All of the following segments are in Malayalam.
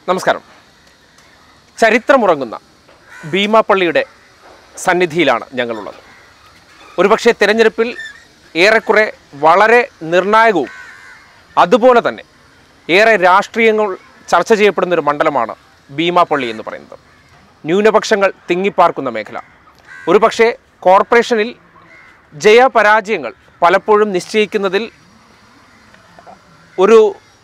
നമസ്കാരം ചരിത്രമുറങ്ങുന്ന ഭീമാപ്പള്ളിയുടെ സന്നിധിയിലാണ് ഞങ്ങളുള്ളത് ഒരുപക്ഷെ തിരഞ്ഞെടുപ്പിൽ ഏറെക്കുറെ വളരെ നിർണായകവും അതുപോലെ തന്നെ ഏറെ രാഷ്ട്രീയങ്ങൾ ചർച്ച ചെയ്യപ്പെടുന്ന ഒരു മണ്ഡലമാണ് ഭീമാപ്പള്ളി എന്ന് പറയുന്നത് ന്യൂനപക്ഷങ്ങൾ തിങ്ങിപ്പാർക്കുന്ന മേഖല ഒരുപക്ഷെ കോർപ്പറേഷനിൽ ജയപരാജയങ്ങൾ പലപ്പോഴും നിശ്ചയിക്കുന്നതിൽ ഒരു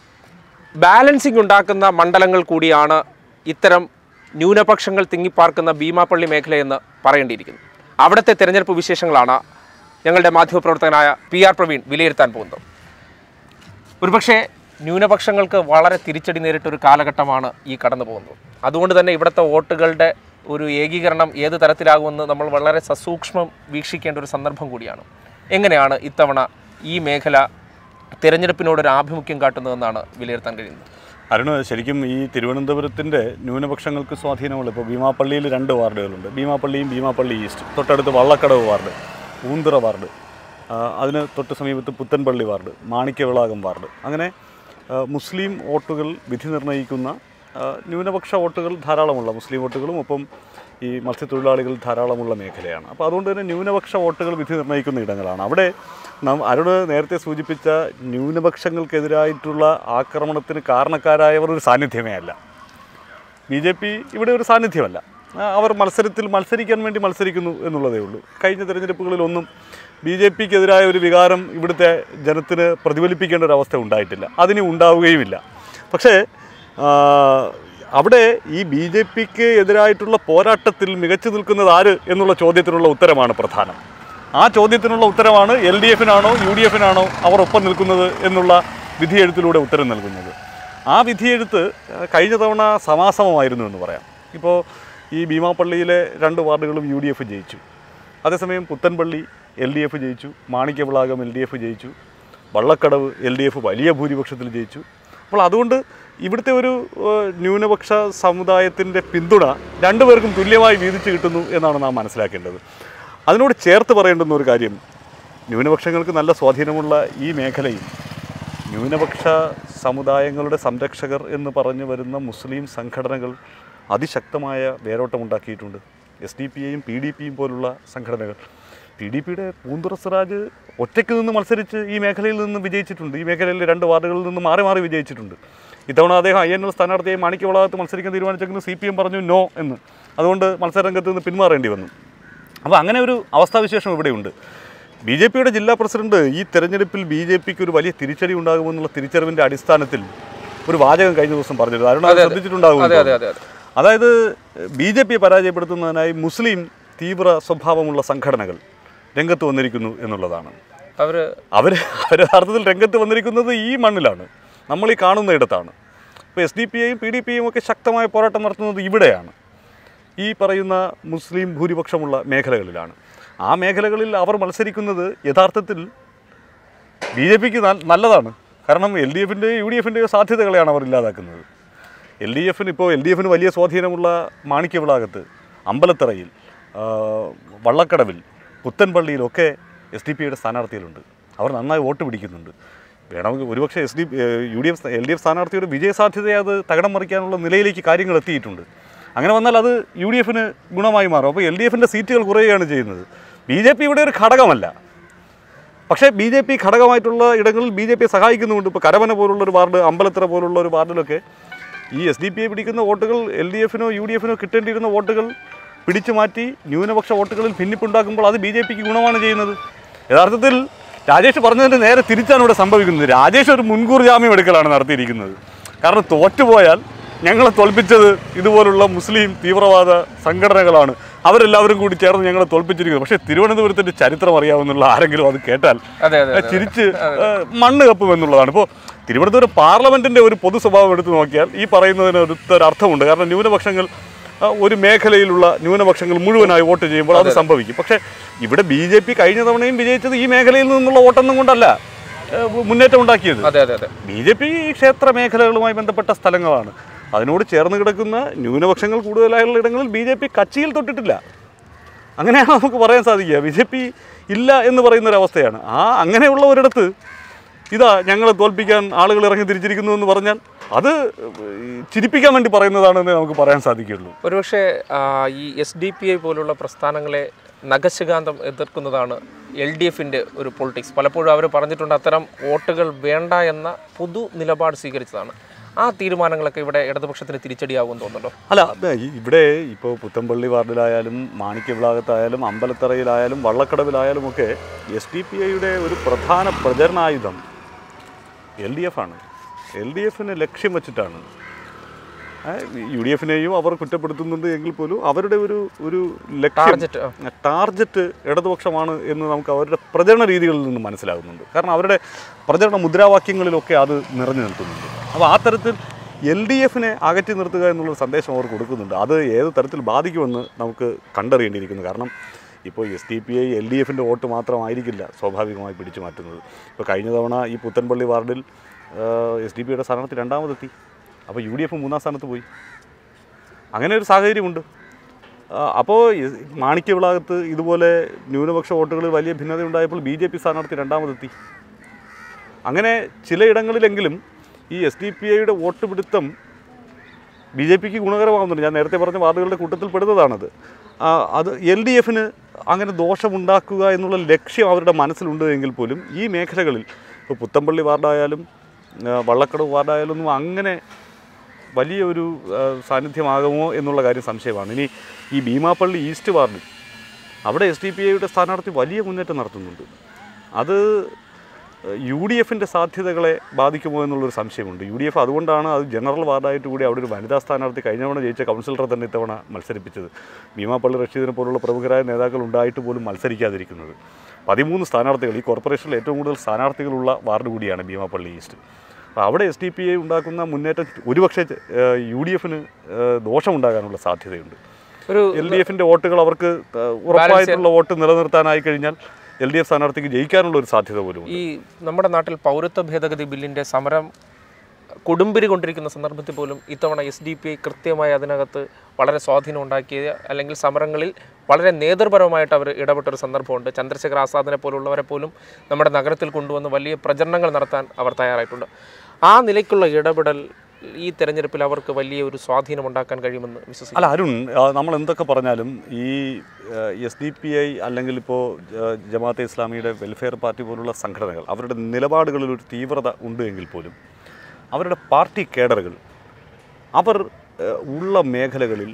ബാലൻസിംഗ് ഉണ്ടാക്കുന്ന മണ്ഡലങ്ങൾ കൂടിയാണ് ഇത്തരം ന്യൂനപക്ഷങ്ങൾ തിങ്ങിപ്പാർക്കുന്ന ഭീമാപ്പള്ളി മേഖലയെന്ന് പറയേണ്ടിയിരിക്കുന്നു അവിടുത്തെ തിരഞ്ഞെടുപ്പ് വിശേഷങ്ങളാണ് ഞങ്ങളുടെ മാധ്യമപ്രവർത്തകനായ പി ആർ പ്രവീൺ വിലയിരുത്താൻ പോകുന്നത് ഒരുപക്ഷെ ന്യൂനപക്ഷങ്ങൾക്ക് വളരെ തിരിച്ചടി നേരിട്ടൊരു കാലഘട്ടമാണ് ഈ കടന്നു പോകുന്നത് അതുകൊണ്ട് തന്നെ ഇവിടുത്തെ വോട്ടുകളുടെ ഒരു ഏകീകരണം ഏത് തരത്തിലാകുമെന്ന് നമ്മൾ വളരെ സസൂക്ഷ്മം വീക്ഷിക്കേണ്ട ഒരു സന്ദർഭം കൂടിയാണ് എങ്ങനെയാണ് ഇത്തവണ ഈ മേഖല തിരഞ്ഞെടുപ്പിനോടൊരു ആഭിമുഖ്യം കാട്ടുന്നതെന്നാണ് വിലയിരുത്താൻ കഴിയുന്നത് അരുണ് ശരിക്കും ഈ തിരുവനന്തപുരത്തിൻ്റെ ന്യൂനപക്ഷങ്ങൾക്ക് സ്വാധീനമുള്ള ഇപ്പോൾ ഭീമാപ്പള്ളിയിൽ രണ്ട് വാർഡുകളുണ്ട് ഭീമാപ്പള്ളിയും ഭീമാപ്പള്ളി ഈസ്റ്റ് തൊട്ടടുത്ത് വള്ളക്കടവ് വാർഡ് പൂന്തുറ വാർഡ് ആ, അതിന് തൊട്ട് സമീപത്ത് പുത്തൻപള്ളി വാർഡ് മാണിക്യവിളാകം വാർഡ് അങ്ങനെ ആ, മുസ്ലിം വോട്ടുകൾ വിധി നിർണ്ണയിക്കുന്ന ആ, ന്യൂനപക്ഷ വോട്ടുകൾ ധാരാളമുള്ള മുസ്ലിം വോട്ടുകളും ഒപ്പം ഈ മത്സ്യത്തൊഴിലാളികൾ ധാരാളമുള്ള മേഖലയാണ് അപ്പോൾ അതുകൊണ്ട് തന്നെ ന്യൂനപക്ഷ വോട്ടുകൾ വിധി നിർണ്ണയിക്കുന്ന ഇടങ്ങളാണ് അവിടെ നാം അരുണ് നേരത്തെ സൂചിപ്പിച്ച ന്യൂനപക്ഷങ്ങൾക്കെതിരായിട്ടുള്ള ആക്രമണത്തിന് കാരണക്കാരായവർ ഒരു സാന്നിധ്യമേ അല്ല ബി ജെ പി ഇവിടെ ഒരു സാന്നിധ്യമല്ല ആ, അവർ മത്സരത്തിൽ മത്സരിക്കാൻ വേണ്ടി മത്സരിക്കുന്നു എന്നുള്ളതേ ഉള്ളൂ കഴിഞ്ഞ തിരഞ്ഞെടുപ്പുകളിലൊന്നും ബി ജെ പിക്കെതിരായ ഒരു വികാരം ഇവിടുത്തെ ജനത്തിന് പ്രതിഫലിപ്പിക്കേണ്ട ഒരു അവസ്ഥ ഉണ്ടായിട്ടില്ല അതിന് ഉണ്ടാവുകയുമില്ല പക്ഷേ ആ, അവിടെ ഈ ബി ജെ പിക്ക് എതിരായിട്ടുള്ള പോരാട്ടത്തിൽ മികച്ചു നിൽക്കുന്നത് ആര് എന്നുള്ള ചോദ്യത്തിനുള്ള ഉത്തരമാണ് പ്രധാനം ആ ചോദ്യത്തിനുള്ള ഉത്തരമാണ് എൽ ഡി എഫിനാണോ യു ഡി എഫിനാണോ അവർ ഒപ്പം നിൽക്കുന്നത് എന്നുള്ള വിധിയെഴുത്തിലൂടെ ഉത്തരം നൽകുന്നത് ആ വിധിയെഴുത്ത് ആ, കഴിഞ്ഞ തവണ സമാസമമായിരുന്നു എന്ന് പറയാം ഇപ്പോൾ ഈ ഭീമാപ്പള്ളിയിലെ രണ്ട് വാർഡുകളും യു ഡി എഫ് ജയിച്ചു അതേസമയം പുത്തൻപള്ളി എൽ ഡി എഫ് ജയിച്ചു മാണിക്യവിളാകം എൽ ഡി എഫ് ജയിച്ചു വള്ളക്കടവ് എൽ ഡി എഫ് വലിയ ഭൂരിപക്ഷത്തിൽ ജയിച്ചു അപ്പോൾ അതുകൊണ്ട് ഇവിടുത്തെ ഒരു ഏഹ്, ന്യൂനപക്ഷ സമുദായത്തിൻ്റെ പിന്തുണ രണ്ടുപേർക്കും തുല്യമായി വീതിച്ചു കിട്ടുന്നു എന്നാണ് നാം മനസ്സിലാക്കേണ്ടത് അതിനോട് ചേർത്ത് പറയേണ്ടുന്ന ഒരു കാര്യം ന്യൂനപക്ഷങ്ങൾക്ക് നല്ല സ്വാധീനമുള്ള ഈ മേഖലയിൽ ന്യൂനപക്ഷ സമുദായങ്ങളുടെ സംരക്ഷകർ എന്ന് പറഞ്ഞു വരുന്ന മുസ്ലിം സംഘടനകൾ അതിശക്തമായ വേരോട്ടമുണ്ടാക്കിയിട്ടുണ്ട് എസ് ഡി പി എയും പി ഡി പിയും പോലുള്ള സംഘടനകൾ പി ഡി പിയുടെ പൂന്തുറ സിറാജ് ഒറ്റയ്ക്ക് നിന്ന് മത്സരിച്ച് ഈ മേഖലയിൽ നിന്ന് വിജയിച്ചിട്ടുണ്ട് ഈ മേഖലയിലെ രണ്ട് വാർഡുകളിൽ നിന്ന് മാറി മാറി വിജയിച്ചിട്ടുണ്ട് ഇത്തവണ അദ്ദേഹം ഐ എൻ എൽ സ്ഥാനാർത്ഥിയെ മാണിക്യവളാകത്ത് മത്സരിക്കാൻ തീരുമാനിച്ചെങ്കിലും സി പി എം പറഞ്ഞു നോ എന്ന് അതുകൊണ്ട് മത്സരരംഗത്ത് നിന്ന് പിന്മാറേണ്ടി വന്നു അപ്പോൾ അങ്ങനെ ഒരു അവസ്ഥാവിശേഷം ഇവിടെയുണ്ട് ബി ജെ പിയുടെ ജില്ലാ പ്രസിഡന്റ് ഈ തെരഞ്ഞെടുപ്പിൽ ബി ജെ പിക്ക് ഒരു വലിയ തിരിച്ചടി ഉണ്ടാകുമെന്നുള്ള തിരിച്ചറിവിൻ്റെ അടിസ്ഥാനത്തിൽ ഒരു വാചകം കഴിഞ്ഞ ദിവസം പറഞ്ഞിരുന്നു അരുൺ അത് ശ്രദ്ധിച്ചിട്ടുണ്ടാകും അതെ അതെ അതെ അതെ അതായത് ബി ജെ പിയെ പരാജയപ്പെടുത്തുന്നതിനായി മുസ്ലിം തീവ്ര സ്വഭാവമുള്ള സംഘടനകൾ രംഗത്ത് വന്നിരിക്കുന്നു എന്നുള്ളതാണ് അവർ അവർ അവർ യഥാർത്ഥത്തിൽ രംഗത്ത് വന്നിരിക്കുന്നത് ഈ മണ്ണിലാണ് നമ്മൾ ഈ കാണുന്ന ഇടത്താണ് ഇപ്പോൾ എസ് ഡി പി ഐയും പി ഡി പി യും ഒക്കെ ശക്തമായ പോരാട്ടം നടത്തുന്നത് ഇവിടെയാണ് ഈ പറയുന്ന മുസ്ലിം ഭൂരിപക്ഷമുള്ള മേഖലകളിലാണ് ആ മേഖലകളിൽ അവർ മത്സരിക്കുന്നത് യഥാർത്ഥത്തിൽ ബി ജെ പിക്ക് നല്ലതാണ് കാരണം എൽ ഡി എഫിൻ്റെയോ യു ഡി എഫിൻ്റെയോ സാധ്യതകളെയാണ് അവർ ഇല്ലാതാക്കുന്നത് എൽ ഡി എഫിന് ഇപ്പോൾ എൽ ഡി എഫിന് വലിയ സ്വാധീനമുള്ള മാണിക്യവിളാകത്ത് അമ്പലത്തറയിൽ ആ, വള്ളക്കടവിൽ പുത്തൻപള്ളിയിലൊക്കെ എസ് ഡി പിയുടെ സ്ഥാനാർത്ഥികളുണ്ട് അവർ നന്നായി വോട്ട് പിടിക്കുന്നുണ്ട് വേണമെങ്കിൽ ഒരുപക്ഷെ S D U D F L D F സ്ഥാനാർത്ഥിയുടെ വിജയസാധ്യതയെ അത് തകിടം മറിക്കാനുള്ള നിലയിലേക്ക് കാര്യങ്ങൾ എത്തിയിട്ടുണ്ട് അങ്ങനെ വന്നാൽ അത് യു ഡി എഫിന് ഗുണമായി മാറും അപ്പോൾ എൽ ഡി എഫിൻ്റെ സീറ്റുകൾ കുറയുകയാണ് ചെയ്യുന്നത് ബി ജെ പി ഇവിടെ ഒരു ഘടകമല്ല പക്ഷേ ബി ജെ പി ഘടകമായിട്ടുള്ള ഇടങ്ങളിൽ ബി ജെ പിയെ സഹായിക്കുന്നുമുണ്ട് ഇപ്പോൾ കരമന പോലുള്ള ഒരു വാർഡ് അമ്പലത്തറ പോലുള്ള ഒരു വാർഡിലൊക്കെ ഈ എസ് ഡി പി ഐ പിടിക്കുന്ന വോട്ടുകൾ എൽ ഡി എഫിനോ യു ഡി എഫിനോ കിട്ടേണ്ടിയിരുന്ന വോട്ടുകൾ പിടിച്ചു മാറ്റി ന്യൂനപക്ഷ വോട്ടുകളിൽ ഭിന്നിപ്പുണ്ടാക്കുമ്പോൾ അത് ബി ജെ പിക്ക് ഗുണമാണ് ചെയ്യുന്നത് യഥാർത്ഥത്തിൽ രാജേഷ് പറഞ്ഞതിന് നേരെ തിരിച്ചാണ് ഇവിടെ സംഭവിക്കുന്നത് രാജേഷ് ഒരു മുൻകൂർ ജാമ്യം എടുക്കലാണ് നടത്തിയിരിക്കുന്നത് കാരണം തോറ്റുപോയാൽ ഞങ്ങളെ തോൽപ്പിച്ചത് ഇതുപോലുള്ള മുസ്ലിം തീവ്രവാദ സംഘടനകളാണ് അവരെല്ലാവരും കൂടി ചേർന്ന് ഞങ്ങളെ തോൽപ്പിച്ചിരിക്കുന്നത് പക്ഷേ തിരുവനന്തപുരത്തിൻ്റെ ചരിത്രം അറിയാവുന്നുള്ള ആരെങ്കിലും അത് കേട്ടാൽ അതെ അതെ അതെ ചിരിച്ച് ഏഹ്, മണ്ണ് കപ്പും എന്നുള്ളതാണ് ഇപ്പോൾ തിരുവനന്തപുരം പാർലമെന്റിന്റെ ഒരു പൊതു സ്വഭാവം എടുത്തു നോക്കിയാൽ ഈ പറയുന്നതിന് ഒരു ഒരു അർത്ഥമുണ്ട് കാരണം ന്യൂനപക്ഷങ്ങൾ ആ, ഒരു മേഖലയിലുള്ള ന്യൂനപക്ഷങ്ങൾ മുഴുവനായി വോട്ട് ചെയ്യുമ്പോൾ അത് സംഭവിക്കും പക്ഷേ ഇവിടെ ബി ജെ പി കഴിഞ്ഞ തവണയും വിജയിച്ചത് ഈ മേഖലയിൽ നിന്നുള്ള വോട്ടൊന്നും കൊണ്ടല്ല ഏഹ്, മുന്നേറ്റം ഉണ്ടാക്കിയത് അതെ അതെ അതെ ബി ജെ പി ക്ഷേത്ര മേഖലകളുമായി ബന്ധപ്പെട്ട സ്ഥലങ്ങളാണ് അതിനോട് ചേർന്ന് കിടക്കുന്ന ന്യൂനപക്ഷങ്ങൾ കൂടുതലായുള്ള ഇടങ്ങളിൽ ബി ജെ പി കച്ചിയിൽ തൊട്ടിട്ടില്ല അങ്ങനെയാണ് നമുക്ക് പറയാൻ സാധിക്കുക ബി ജെ പി ഇല്ല എന്ന് പറയുന്ന ഒരു അവസ്ഥയാണ് ആ അങ്ങനെയുള്ള ഒരിടത്ത് ഇതാ ഞങ്ങളെ തോൽപ്പിക്കാൻ ആളുകൾ ഇറങ്ങി തിരിച്ചിരിക്കുന്നു എന്ന് പറഞ്ഞാൽ അത് ഈ ചിരിപ്പിക്കാൻ വേണ്ടി പറയുന്നതാണെന്ന് നമുക്ക് പറയാൻ സാധിക്കുള്ളൂ ഒരുപക്ഷെ ആ, ഈ എസ് ഡി പി ഐ പോലുള്ള പ്രസ്ഥാനങ്ങളെ നഖശികാന്തം എതിർക്കുന്നതാണ് എൽ ഡി എഫിൻ്റെ ഒരു പൊളിറ്റിക്സ് പലപ്പോഴും അവർ പറഞ്ഞിട്ടുണ്ട് അത്തരം വോട്ടുകൾ വേണ്ട എന്ന പൊതു നിലപാട് സ്വീകരിച്ചതാണ് ആ തീരുമാനങ്ങളൊക്കെ ഇവിടെ ഇടതുപക്ഷത്തിന് തിരിച്ചടിയാകുമെന്ന് തോന്നുന്നുണ്ടോ അല്ല അത് ഈ- ഇവിടെ ഇപ്പോൾ പുത്തമ്പള്ളി വാർഡിലായാലും മാണിക്യവിളാകത്തായാലും അമ്പലത്തറയിലായാലും വള്ളക്കടവിലായാലും ഒക്കെ എസ് ഡി പി ഐയുടെ ഒരു പ്രധാന പ്രചരണായുധം എൽ ഡി എഫ് ആണ് എൽ ഡി എഫിനെ ലക്ഷ്യം വെച്ചിട്ടാണ് യു ഡി എഫിനെയും അവർ കുറ്റപ്പെടുത്തുന്നുണ്ട് എങ്കിൽ പോലും അവരുടെ ഒരു ഒരു ലക്ഷ്യം ടാർജറ്റ് ആ. ടാർജറ്റ് ഇടതുപക്ഷമാണ് എന്ന് നമുക്ക് അവരുടെ പ്രചരണ രീതികളിൽ നിന്ന് മനസ്സിലാകുന്നുണ്ട് കാരണം അവരുടെ പ്രചരണ മുദ്രാവാക്യങ്ങളിലൊക്കെ അത് നിറഞ്ഞു നിൽക്കുന്നുണ്ട് അപ്പോൾ ആ തരത്തിൽ എൽ ഡി എഫിനെ അകറ്റി നിർത്തുക എന്നുള്ള സന്ദേശം അവർ കൊടുക്കുന്നുണ്ട് അത് ഏത് തരത്തിൽ ബാധിക്കുമെന്ന് നമുക്ക് കണ്ടറിയേണ്ടിയിരിക്കുന്നു കാരണം ഇപ്പോൾ S D P I L D എഫിൻ്റെ വോട്ട് മാത്രമായിരിക്കില്ല സ്വാഭാവികമായി പിടിച്ചു മാറ്റുന്നത് ഇപ്പോൾ കഴിഞ്ഞ തവണ ഈ പുത്തൻപള്ളി വാർഡിൽ എസ് ഡി പി യുടെ സ്ഥാനാർത്ഥി രണ്ടാമതെത്തി അപ്പോൾ യു ഡി എഫ് മൂന്നാം സ്ഥാനത്ത് പോയി അങ്ങനെ ഒരു സാഹചര്യമുണ്ട് ആ, അപ്പോൾ ഈ മാണിക്യവിളാകത്ത് ഇതുപോലെ ന്യൂനപക്ഷ വോട്ടുകളിൽ വലിയ ഭിന്നത ഉണ്ടായപ്പോൾ ബി ജെ പി സ്ഥാനാർത്ഥി രണ്ടാമതെത്തി അങ്ങനെ ചിലയിടങ്ങളിലെങ്കിലും ഈ എസ് ഡി പി ഐയുടെ വോട്ട് പിടുത്തം ബി ജെ പിക്ക് ഗുണകരമാകുന്നുണ്ട് ഞാൻ നേരത്തെ പറഞ്ഞ വാർഡുകളുടെ കൂട്ടത്തിൽ പെടുന്നതാണത് ആ, അത് എൽ ഡി എഫിന് അങ്ങനെ ദോഷമുണ്ടാക്കുക എന്നുള്ള ലക്ഷ്യം അവരുടെ മനസ്സിലുണ്ട് എങ്കിൽ പോലും ഈ മേഖലകളിൽ ഇപ്പോൾ പുത്തമ്പള്ളി വാർഡായാലും ആ, വള്ളക്കടവ് വാർഡായാലും ഒന്നും അങ്ങനെ വലിയ ഒരു ആ, സാന്നിധ്യമാകുമോ എന്നുള്ള കാര്യം സംശയമാണ് ഇനി ഈ ഭീമാപ്പള്ളി ഈസ്റ്റ് വാർഡിൽ അവിടെ എസ് ഡി പി ഐയുടെ സ്ഥാനാർത്ഥി വലിയ മുന്നേറ്റം നടത്തുന്നുണ്ട് അത് യു ഡി എഫിൻ്റെ സാധ്യതകളെ ബാധിക്കുമോ എന്നുള്ളൊരു സംശയമുണ്ട് യു ഡി എഫ് അതുകൊണ്ടാണ് അത് ജനറൽ വാർഡായിട്ട് കൂടി അവിടെ ഒരു വനിതാ സ്ഥാനാർത്ഥി കഴിഞ്ഞ തവണ ജയിച്ച കൗൺസിലറെ തന്നെ ഇത്തവണ മത്സരിപ്പിച്ചത് ഭീമാപ്പള്ളി റഷീദിനെ പോലുള്ള പ്രമുഖരായ നേതാക്കൾ ഉണ്ടായിട്ട് പോലും മത്സരിക്കാതിരിക്കുന്നത് പതിമൂന്ന് സ്ഥാനാർത്ഥികൾ ഈ കോർപ്പറേഷനിൽ ഏറ്റവും കൂടുതൽ സ്ഥാനാർത്ഥികളുള്ള വാർഡ് കൂടിയാണ് ഭീമാപ്പള്ളി ഈസ്റ്റ് അപ്പോൾ അവിടെ എസ് ഡി പി ഐ ഉണ്ടാക്കുന്ന മുന്നേറ്റം ഒരുപക്ഷെ യു ഡി എഫിന് ദോഷമുണ്ടാകാനുള്ള സാധ്യതയുണ്ട് ഒരു എൽ ഡി എഫിൻ്റെ വോട്ടുകൾ അവർക്ക് ഏഹ്, ഉറപ്പായിട്ടുള്ള വോട്ട് നിലനിർത്താനായി കഴിഞ്ഞാൽ എൽ ഡി എഫ് സ്ഥാനാർത്ഥിക്ക് ജയിക്കാനുള്ള ഒരു സാധ്യത പോലും ഈ നമ്മുടെ നാട്ടിൽ പൗരത്വ ഭേദഗതി ബില്ലിൻ്റെ സമരം കൊടുമ്പിരി കൊണ്ടിരിക്കുന്ന സന്ദർഭത്തിൽ പോലും ഇത്തവണ എസ് ഡി പി ഐ കൃത്യമായി അതിനകത്ത് വളരെ സ്വാധീനം ഉണ്ടാക്കിയ അല്ലെങ്കിൽ സമരങ്ങളിൽ വളരെ നേതൃപരമായിട്ട് അവർ ഇടപെട്ടൊരു സന്ദർഭമുണ്ട് ചന്ദ്രശേഖർ ആസാദിനെ പോലുള്ളവരെ പോലും നമ്മുടെ നഗരത്തിൽ കൊണ്ടുവന്ന് വലിയ പ്രചരണങ്ങൾ നടത്താൻ അവർ തയ്യാറായിട്ടുണ്ട് ആ നിലയ്ക്കുള്ള ഇടപെടൽ ഈ തെരഞ്ഞെടുപ്പിൽ അവർക്ക് വലിയ ഒരു സ്വാധീനം ഉണ്ടാക്കാൻ കഴിയുമെന്ന് വിശ്വസിക്കുന്നു അല്ല അരുൺ ആ, നമ്മൾ എന്തൊക്കെ പറഞ്ഞാലും ഈ എസ് ഡി പി ഐ അല്ലെങ്കിൽ ഇപ്പോൾ ജമാഅത്തെ ഇസ്ലാമിയുടെ വെൽഫെയർ പാർട്ടി പോലുള്ള സംഘടനകൾ അവരുടെ നിലപാടുകളിൽ ഒരു തീവ്രത ഉണ്ട് എങ്കിൽ പോലും അവരുടെ പാർട്ടി കേഡറുകൾ അവർ ഏഹ്, ഉള്ള മേഖലകളിൽ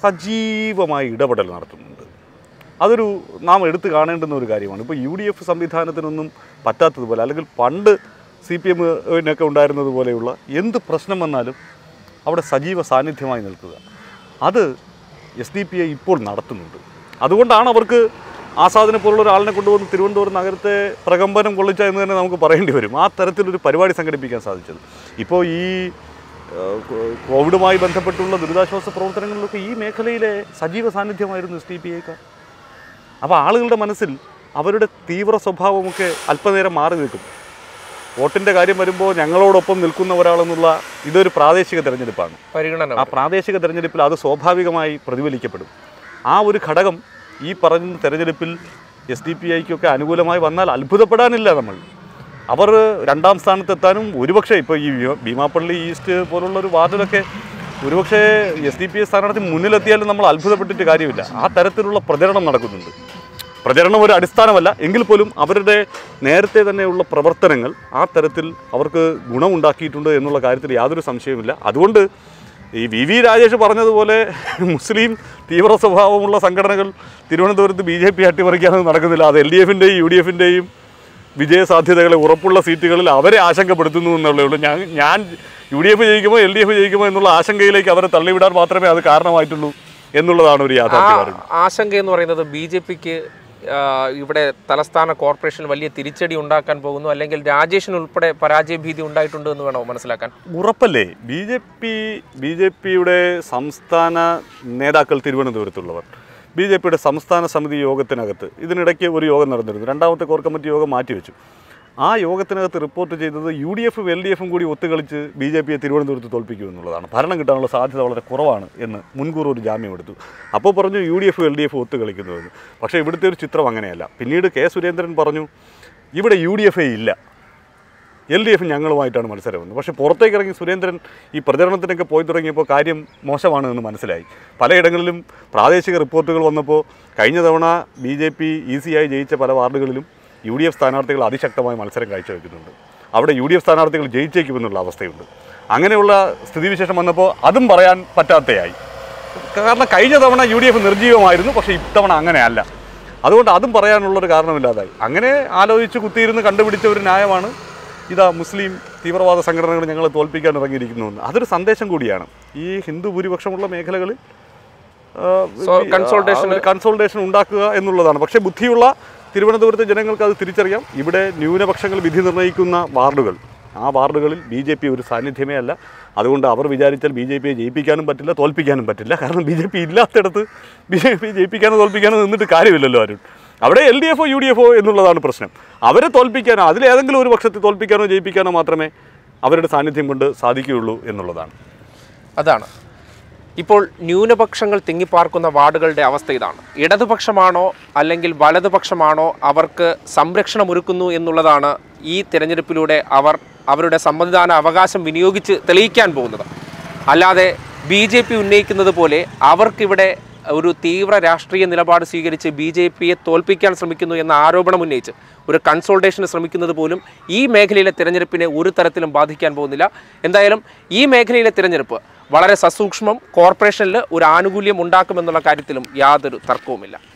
സജീവമായി ഇടപെടൽ നടത്തുന്നുണ്ട് അതൊരു നാം എടുത്തു കാണേണ്ടുന്ന ഒരു കാര്യമാണ് ഇപ്പോൾ യു ഡി എഫ് സംവിധാനത്തിനൊന്നും പറ്റാത്തതുപോലെ അല്ലെങ്കിൽ പണ്ട് സി പി എമ്മിനൊക്കെ ഉണ്ടായിരുന്നത് പോലെയുള്ള എന്ത് പ്രശ്നം വന്നാലും അവിടെ സജീവ സാന്നിധ്യമായി നിൽക്കുക അത് എസ് ഡി പി ഐ ഇപ്പോൾ നടത്തുന്നുണ്ട് അതുകൊണ്ടാണ് അവർക്ക് ആസാദിനെ പോലുള്ള ഒരാളിനെ കൊണ്ടുവന്ന് തിരുവനന്തപുരം നഗരത്തെ പ്രകമ്പനം കൊള്ളിച്ച എന്ന് തന്നെ നമുക്ക് പറയേണ്ടി വരും ആ തരത്തിലൊരു പരിപാടി സംഘടിപ്പിക്കാൻ സാധിച്ചത് ഇപ്പോൾ ഈ ഏഹ്, കോ- കോവിഡുമായി ബന്ധപ്പെട്ടുള്ള ദുരിതാശ്വാസ പ്രവർത്തനങ്ങളിലൊക്കെ ഈ മേഖലയിലെ സജീവ സാന്നിധ്യമായിരുന്നു എസ് ഡി പി ഐക്കാർ അപ്പോൾ ആളുകളുടെ മനസ്സിൽ അവരുടെ തീവ്ര സ്വഭാവമൊക്കെ അല്പനേരം മാറി നിൽക്കും വോട്ടിൻ്റെ കാര്യം വരുമ്പോൾ ഞങ്ങളോടൊപ്പം നിൽക്കുന്ന ഒരാളെന്നുള്ള ഇതൊരു പ്രാദേശിക തെരഞ്ഞെടുപ്പാണ് പരിഗണന ആ പ്രാദേശിക തെരഞ്ഞെടുപ്പിൽ അത് സ്വാഭാവികമായി പ്രതിഫലിക്കപ്പെടും ആ ഒരു ഘടകം ഈ പറഞ്ഞ തെരഞ്ഞെടുപ്പിൽ എസ് ഡി പി ഐക്കൊക്കെ അനുകൂലമായി വന്നാൽ അത്ഭുതപ്പെടാനില്ല നമ്മൾ അവർ രണ്ടാം സ്ഥാനത്തെത്താനും ഒരുപക്ഷെ ഇപ്പോൾ ഈ ഭീ- ഭീമാപ്പള്ളി ഈസ്റ്റ് പോലുള്ള ഒരു വാർഡിലൊക്കെ ഒരുപക്ഷെ എസ് ഡി പി ഐ സ്ഥാനാർത്ഥി മുന്നിലെത്തിയാലും നമ്മൾ അത്ഭുതപ്പെട്ടിട്ട് കാര്യമില്ല ആ തരത്തിലുള്ള പ്രചരണം നടക്കുന്നുണ്ട് പ്രചരണം ഒരു അടിസ്ഥാനമല്ല എങ്കിൽ പോലും അവരുടെ നേരത്തെ തന്നെയുള്ള പ്രവർത്തനങ്ങൾ ആ തരത്തിൽ അവർക്ക് ഗുണമുണ്ടാക്കിയിട്ടുണ്ട് എന്നുള്ള കാര്യത്തിൽ യാതൊരു സംശയവുമില്ല അതുകൊണ്ട് ഈ വി വി രാജേഷ് പറഞ്ഞതുപോലെ മുസ്ലിം തീവ്ര സ്വഭാവമുള്ള സംഘടനകൾ തിരുവനന്തപുരത്ത് ബി ജെ പി അട്ടിമറിക്കാനൊന്നും നടക്കുന്നില്ല അത് എൽ ഡി എഫിൻ്റെയും യു ഡി എഫിൻ്റെയും വിജയ സാധ്യതകളെ ഉറപ്പുള്ള സീറ്റുകളിൽ അവരെ ആശങ്കപ്പെടുത്തുന്നു എന്നുള്ളേ ഉള്ളൂ ഞാൻ ഞാൻ യു ഡി എഫ് ജയിക്കുമോ എൽ ഡി എഫ് ജയിക്കുമോ എന്നുള്ള ആശങ്കയിലേക്ക് അവരെ തള്ളിവിടാൻ മാത്രമേ അത് കാരണമായിട്ടുള്ളൂ എന്നുള്ളതാണ് ഒരു ആ യാഥാർത്ഥ്യം ആശങ്ക എന്ന് പറയുന്നത് ബി ജെ പിക്ക് ഇവിടെ തലസ്ഥാന കോർപ്പറേഷൻ വലിയ തിരിച്ചടി ഉണ്ടാക്കാൻ പോകുന്നു അല്ലെങ്കിൽ രാജേഷിന് ഉൾപ്പെടെ പരാജയ ഭീതി ഉണ്ടായിട്ടുണ്ട് എന്ന് വേണോ മനസ്സിലാക്കാൻ ഉറപ്പല്ലേ B J P B J പിയുടെ സംസ്ഥാന നേതാക്കൾ തിരുവനന്തപുരത്തുള്ളവർ ബി ജെ പിയുടെ സംസ്ഥാന സമിതി യോഗത്തിനകത്ത് ഇതിനിടയ്ക്ക് ഒരു യോഗം നടന്നിരുന്നു രണ്ടാമത്തെ കോർ കമ്മിറ്റി യോഗം മാറ്റിവെച്ചു ആ യോഗത്തിനകത്ത് റിപ്പോർട്ട് ചെയ്തത് യു ഡി എഫും എൽ ഡി എഫും കൂടി ഒത്തുകളിച്ച് ബി ജെ പിയെ തിരുവനന്തപുരത്ത് തോൽപ്പിക്കും എന്നുള്ളതാണ് ഭരണം കിട്ടാനുള്ള സാധ്യത വളരെ കുറവാണ് എന്ന് മുൻകൂർ ഒരു ജാമ്യം എടുത്തു അപ്പോൾ പറഞ്ഞു U D F L D F ഒത്തുകളിക്കുന്നുവെന്ന് പക്ഷേ ഇവിടുത്തെ ഒരു ചിത്രം അങ്ങനെയല്ല പിന്നീട് കെ സുരേന്ദ്രൻ പറഞ്ഞു ഇവിടെ യു ഡി എഫ് ഇല്ല എൽ ഡി എഫ് ഞങ്ങളുമായിട്ടാണ് മത്സരമെന്ന് പക്ഷേ പുറത്തേക്ക് ഇറങ്ങി സുരേന്ദ്രൻ ഈ പ്രചരണത്തിനൊക്കെ പോയി തുടങ്ങിയപ്പോൾ കാര്യം മോശമാണ് എന്ന് മനസ്സിലായി പലയിടങ്ങളിലും പ്രാദേശിക റിപ്പോർട്ടുകൾ വന്നപ്പോൾ കഴിഞ്ഞ തവണ ബി ജെ പി ഈസിയായി ജയിച്ച പല വാർഡുകളിലും യു ഡി എഫ് സ്ഥാനാർത്ഥികൾ അതിശക്തമായ മത്സരം കാഴ്ചവെക്കുന്നുണ്ട് അവിടെ യു ഡി എഫ് സ്ഥാനാർത്ഥികൾ ജയിച്ചേക്കുമെന്നുള്ള അവസ്ഥയുണ്ട് അങ്ങനെയുള്ള സ്ഥിതിവിശേഷം വന്നപ്പോൾ അതും പറയാൻ പറ്റാത്തയായി കാരണം കഴിഞ്ഞ തവണ യു ഡി എഫ് നിർജീവമായിരുന്നു പക്ഷേ ഇത്തവണ അങ്ങനെയല്ല അതുകൊണ്ട് അതും പറയാനുള്ളൊരു കാരണമില്ലാതായി അങ്ങനെ ആലോചിച്ച് കുത്തിയിരുന്ന് കണ്ടുപിടിച്ച ഒരു ന്യായമാണ് ഇതാ മുസ്ലിം തീവ്രവാദ സംഘടനകൾ ഞങ്ങളെ തോൽപ്പിക്കാൻ ഇറങ്ങിയിരിക്കുന്നുവെന്ന് അതൊരു സന്ദേശം കൂടിയാണ് ഈ ഹിന്ദു ഭൂരിപക്ഷമുള്ള മേഖലകളിൽ So, consolidation- കൺസോൾട്ടേഷൻ ഉണ്ടാക്കുക എന്നുള്ളതാണ് പക്ഷേ ബുദ്ധിയുള്ള തിരുവനന്തപുരത്തെ ജനങ്ങൾക്ക് അത് തിരിച്ചറിയാം ഇവിടെ ന്യൂനപക്ഷങ്ങൾ വിധി നിർണ്ണയിക്കുന്ന വാർഡുകൾ ആ വാർഡുകളിൽ ബി ജെ പി ഒരു സാന്നിധ്യമേ അല്ല അതുകൊണ്ട് അവർ വിചാരിച്ചാൽ ബി ജെ പിയെ ജയിപ്പിക്കാനും പറ്റില്ല തോൽപ്പിക്കാനും പറ്റില്ല കാരണം ബി ജെ പി ഇല്ലാത്തിടത്ത് ബി ജെ പി ജയിപ്പിക്കാനോ തോൽപ്പിക്കാനോ നിന്നിട്ട് കാര്യമില്ലല്ലോ ആരും അവിടെ എൽ ഡി എഫോ യു ഡി എഫോ എന്നുള്ളതാണ് പ്രശ്നം അവരെ തോൽപ്പിക്കാനോ അതിലേതെങ്കിലും ഒരു പക്ഷത്തെ തോൽപ്പിക്കാനോ ജയിപ്പിക്കാനോ മാത്രമേ അവരുടെ സാന്നിധ്യം കൊണ്ട് സാധിക്കുകയുള്ളൂ എന്നുള്ളതാണ് അതാണ് ഇപ്പോൾ ന്യൂനപക്ഷങ്ങൾ തിങ്ങിപ്പാർക്കുന്ന വാർഡുകളുടെ അവസ്ഥ ഇതാണ് ഇടതുപക്ഷമാണോ അല്ലെങ്കിൽ വലതുപക്ഷമാണോ അവർക്ക് സംരക്ഷണം ഒരുക്കുന്നു എന്നുള്ളതാണ് ഈ തിരഞ്ഞെടുപ്പിലൂടെ അവർ അവരുടെ സമ്മതിദാന അവകാശം വിനിയോഗിച്ച് തെളിയിക്കാൻ പോകുന്നത് അല്ലാതെ ബി ജെ പി ഉന്നയിക്കുന്നത് പോലെ അവർക്കിവിടെ ഒരു തീവ്ര രാഷ്ട്രീയ നിലപാട് സ്വീകരിച്ച് ബി ജെ പിയെ തോൽപ്പിക്കാൻ ശ്രമിക്കുന്നു എന്ന ആരോപണം ഉന്നയിച്ച് ഒരു കൺസോൾട്ടേഷന് ശ്രമിക്കുന്നത് പോലും ഈ മേഖലയിലെ തിരഞ്ഞെടുപ്പിനെ ഒരു തരത്തിലും ബാധിക്കാൻ പോകുന്നില്ല എന്തായാലും ഈ മേഖലയിലെ തിരഞ്ഞെടുപ്പ് വളരെ സസൂക്ഷ്മം കോർപ്പറേഷനിൽ ഒരു ആനുകൂല്യം ഉണ്ടാക്കുമെന്നുള്ള കാര്യത്തിലും യാതൊരു തർക്കവുമില്ല